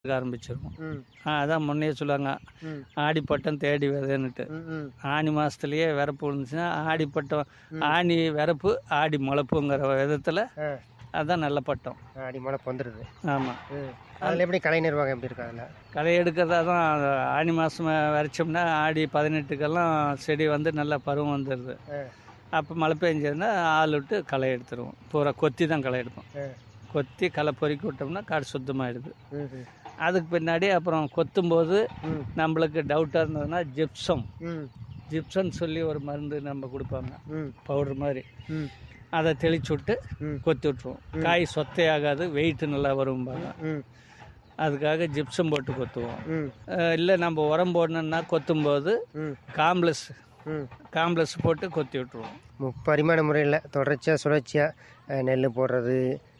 ஆரம்பிச்சிருவோம் ம் அதான் முன்னே சொல்லுவாங்க ம் ஆடிப்பட்டம் தேடி விதைன்னுட்டு ம் ம் ஆனி மாதத்துலேயே விறப்பு விழுந்துச்சுன்னா ஆடிப்பட்டம் ம். ஆனி விறப்பு ஆடி முளைப்புங்கிற விதத்தில் ஆ அதான் நல்ல பட்டம் அடி மழை வந்துடுது ஆமாம் ம் அதில் எப்படி கலை நிர்வாகம் எப்படி இருக்கு அதில் களை எடுக்கிறதா தான் அது ஆனி மாதம் விரைச்சோம்னா ஆடி பதினெட்டுக்கெல்லாம் செடி வந்து நல்லா பருவம் வந்துடுது ஆ அப்போ மழை பெஞ்சதுன்னா ஆள் விட்டு களை எடுத்துருவோம் பூரா கொத்தி தான் களை எடுப்போம் ஆ கொத்தி களை பொறுக்கி விட்டோம்னா காடு சுத்தமாகிடுது ம் ம் அதுக்கு பின்னாடி அப்புறம் கொத்தும்போது ம் நம்மளுக்கு டவுட்டாக இருந்ததுன்னா ஜிப்சம் ம் ஜிப்சன் சொல்லி ஒரு மருந்து நம்ம கொடுப்பாங்க ம் பவுடர் மாதிரி ம் அதை தெளிச்சு விட்டு ம் கொத்தி விட்ருவோம் காய் சொத்தையாகாது வெயிட் நல்லா வரும்பாங்க ம் அதுக்காக ஜிப்சம் போட்டு கொத்துவோம் ம் இல்லை நம்ம உரம் போடணுன்னா கொத்தும்போது ம் காம்ப்ளஸ் ம் காம்ப்ளஸ் போட்டு கொத்தி விட்ருவோம் முப்பரிமாண முறையில் தொடர்ச்சியாக சுழற்சியாக நெல் போடுறது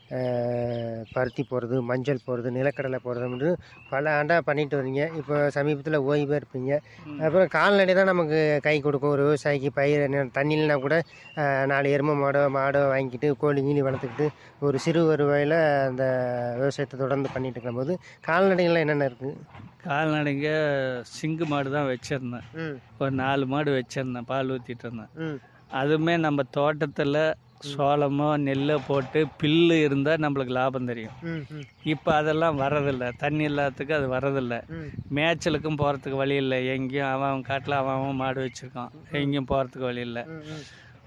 அஹ், பருத்தி போடுறது மஞ்சள் போடுறது நிலக்கடலை போடுறது பல ஆண்டாக பண்ணிட்டு வரீங்க இப்போ சமீபத்தில் ஓய்வாக இருப்பீங்க அப்புறம் கால்நடை தான் நமக்கு கை கொடுக்கும் ஒரு விவசாயிக்கு பயிர் என்ன தண்ணி இல்லைனா கூட அஹ், நாலு எருமை மாடோ மாடோ வாங்கிக்கிட்டு கோழி கீழி வளர்த்துக்கிட்டு ஒரு சிறு வருவாயில் அந்த விவசாயத்தை தொடர்ந்து பண்ணிட்டு இருக்கும்போது கால்நடைகள்லாம் என்னென்ன இருக்குது கால்நடைங்க சிங்கு மாடு தான் வச்சுருந்தேன் ம் ஒரு நாலு மாடு வச்சுருந்தேன் பால் ஊற்றிட்டு இருந்தேன் ம் அதுவுமே நம்ம தோட்டத்தில் சோளமோ நெல்லோ போட்டு பில்லு இருந்தால் நம்மளுக்கு லாபம் தெரியும் ம் ம் இப்போ அதெல்லாம் வரதில்லை தண்ணி இல்லாததுக்கு அது வரதில்லை ம் மேய்ச்சலுக்கும் போகிறதுக்கு வழி இல்லை எங்கேயும் அவன் அவன் காட்டில் அவன் அவன் மாடு வச்சுருக்கான் எங்கேயும் போகிறதுக்கு வழி இல்லை ம் ம்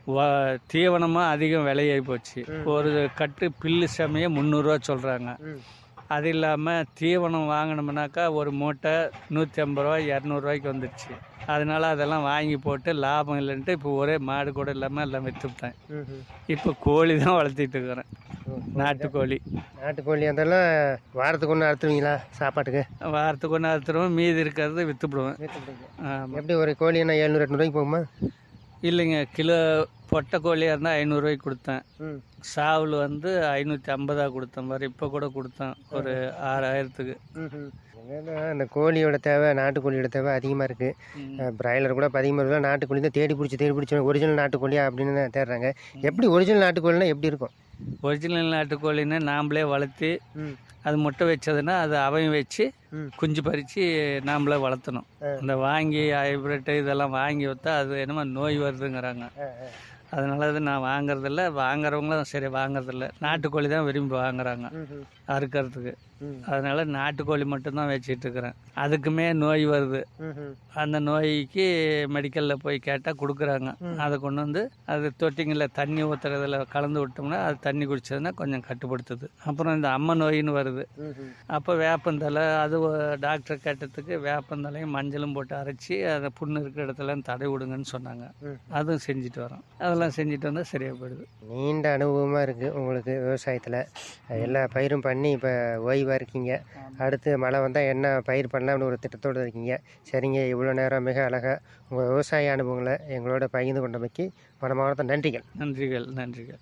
வ- தீவனமும் அதிகம் விலையாகி போச்சு ஒரு கட்டு பில்லு சமைய முந்நூறுரூவா சொல்கிறாங்க ம் அது இல்லாமல் தீவனம் வாங்கினோம்னாக்கா ஒரு மூட்டை நூற்றி ஐம்பது ரூபா இரநூறுவாய்க்கு வந்துடுச்சு அதனால அதெல்லாம் வாங்கி போட்டு லாபம் இல்லைன்ட்டு இப்போ ஒரே மாடு கூட இல்லாமல் எல்லாம் விற்றுவிட்டேன் ம் ம் இப்போ கோழி தான் வளர்த்திட்டு இருக்கிறேன் ஓ, நாட்டுக்கோழி நாட்டுக்கோழி அதெல்லாம் வாரத்துக்கு ஒன்று அறுத்துவீங்களா சாப்பாட்டுக்கு வாரத்துக்கு ஒன்று அறுத்துருவோம் மீதி இருக்கிறது விற்றுப்பிடுவேன் ஆமாம் எப்படி ஒரு கோழி என்ன ஏழ்நூறு எட்நூறுவாய்க்கு போகுமா இல்லைங்க கிலோ பொட்டை கோழியாக இருந்தால் ஐநூறுரூவாய்க்கு கொடுத்தேன் ம் சாவல் வந்து ஐநூற்றி ஐம்பதா கொடுத்தேன் பாரு இப்போ கூட கொடுத்தேன் ஒரு ஆறாயிரத்துக்கு ம்ஹும். என்னன்னா இந்த கோழியோட தேவை நாட்டுக்கோழியோட தேவை அதிகமாக இருக்குது பிராய்லர் கூட இப்போ அதிகமாக இருக்குல்ல நாட்டுக்கோழி தான் தேடி பிடிச்சி தேடி பிடிச்சி ஒரிஜினல் நாட்டுக்கோழியா அப்படின்னு தான் தேடுறாங்க எப்படி ஒரிஜினல் நாட்டுக்கோழினா எப்படி இருக்கும் ஒரிஜினல் நாட்டுக்கோழின்னு நாம்ளே வளர்த்தி ம் அது முட்டை வச்சதுன்னா அது அவன் வச்சு ம். குஞ்சு பறித்து நாமளே வளர்த்தணும் ஆ. இந்த வாங்கி ஹைப்ரிட்டு இதெல்லாம் வாங்கி வைத்தா அது என்னமோ நோய் வருதுங்கிறாங்க ஆ, ஆ. அதனால அது நான் வாங்குறதில்ல வாங்குறவங்களும் சரி வாங்குறதில்ல நாட்டுக்கோழி தான் விரும்பி வாங்குறாங்க ம்ஹும். அறுக்கிறதுக்கு ம். அதனால நாட்டுக்கோழி மட்டும்தான் வச்சிட்டு இருக்கிறேன் அதுக்குமே நோய் வருது ம்ஹும். அந்த நோய்க்கு மெடிக்கலில் போய் கேட்டால் கொடுக்குறாங்க அதை கொண்டு வந்து அது தொட்டிங்களில் தண்ணி ஊற்றுறதுல கலந்து விட்டோம்னா அது தண்ணி குடிச்சதுன்னா கொஞ்சம் கட்டுப்படுத்துது அப்புறம் இந்த அம்மை நோயின்னு வருது ம்ஹும். அப்போ வேப்பந்தலை அது ஒ- டாக்டர் கேட்டதுக்கு வேப்பந்தலையும் மஞ்சளும் போட்டு அரைச்சி அதை புண்ணு இருக்கிற இடத்துல தடை விடுங்கன்னு சொன்னாங்க ம். அதுவும் செஞ்சுட்டு வரோம் அதெல்லாம் செஞ்சுட்டு வந்தால் சரியாக போயிடுது நீண்ட அனுபவமாக இருக்குது உங்களுக்கு விவசாயத்தில் எல்லா பயிரும் பண்ணி இப்போ ஓய்வாக இருக்கீங்க அடுத்து மழை வந்தால் என்ன பயிர் பண்ணலாம்னு ஒரு திட்டத்தோடு இருக்கீங்க சரிங்க இவ்வளோ நேரம் மிக அழகாக உங்கள் விவசாய அனுபவங்களை எங்களோட பகிர்ந்து கொண்டமைக்கு மனமார்ந்த நன்றிகள் நன்றிகள் நன்றிகள்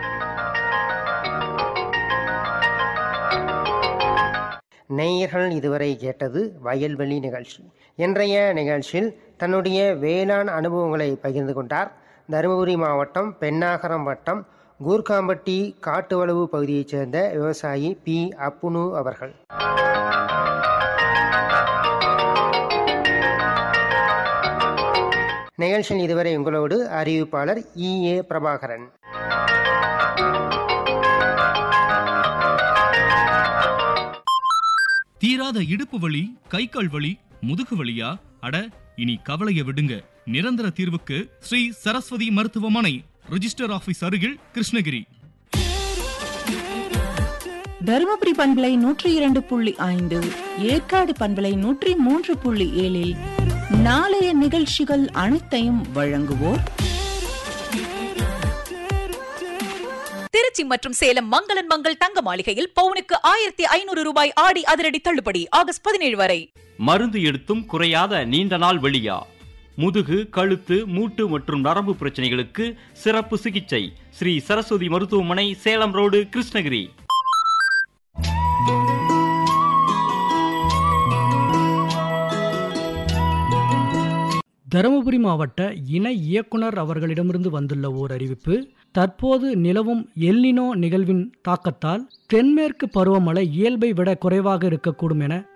நேயர்கள் இதுவரை கேட்டது வயல்வெளி நிகழ்ச்சி இன்றைய நிகழ்ச்சியில் தன்னுடைய வேளாண் அனுபவங்களை பகிர்ந்து கொண்டார் தருமபுரி மாவட்டம் பெண்ணாகரம் வட்டம் கூர்காம்பட்டி காட்டுவளவு பகுதியைச் சேர்ந்த விவசாயி பி அப்புனு அவர்கள் நிகழ்ச்சியில் இதுவரை உங்களோடு அறிவிப்பாளர் இ ஏ பிரபாகரன் தீராத இடுப்பு வலி கை கால் வலி முதுகு வலியா அட இனி கவலைய விடுங்க நிரந்தர தீர்வுக்கு ஸ்ரீ சரஸ்வதி மருத்துவமனை ரிஜிஸ்டர் ஆபீஸ் அருகில் கிருஷ்ணகிரி தருமபுரி பண்பலை நூற்றி இரண்டு புள்ளி ஐந்து ஏற்காடு பண்பலை நூற்றி மூன்று புள்ளி ஏழில் நாளைய நிகழ்ச்சிகள் அனைத்தையும் வழங்குவோர் திருச்சி மற்றும் சேலம் மங்களன் மங்கள் தங்க மாளிகையில் பவுனுக்கு ஆயிரத்தி ஐநூறு ரூபாய் ஆடி அதிரடி தள்ளுபடி ஆகஸ்ட் பதினேழு வரை மருந்து எடுத்தும் குறையாத நீண்ட நாள் வெளியா முதுகு கழுத்து மூட்டு மற்றும் நரம்பு பிரச்சனைகளுக்கு சிறப்பு சிகிச்சை ஸ்ரீ சரஸ்வதி மருத்துவமனை சேலம் ரோடு கிருஷ்ணகிரி தருமபுரி மாவட்ட இணை இயக்குனர் அவர்களிடமிருந்து வந்துள்ள ஓர் அறிவிப்பு தற்போது நிலவும் எல்லினோ நிகழ்வின் தாக்கத்தால் தென்மேற்கு பருவமழை இயல்பை விட குறைவாக இருக்கக்கூடும் என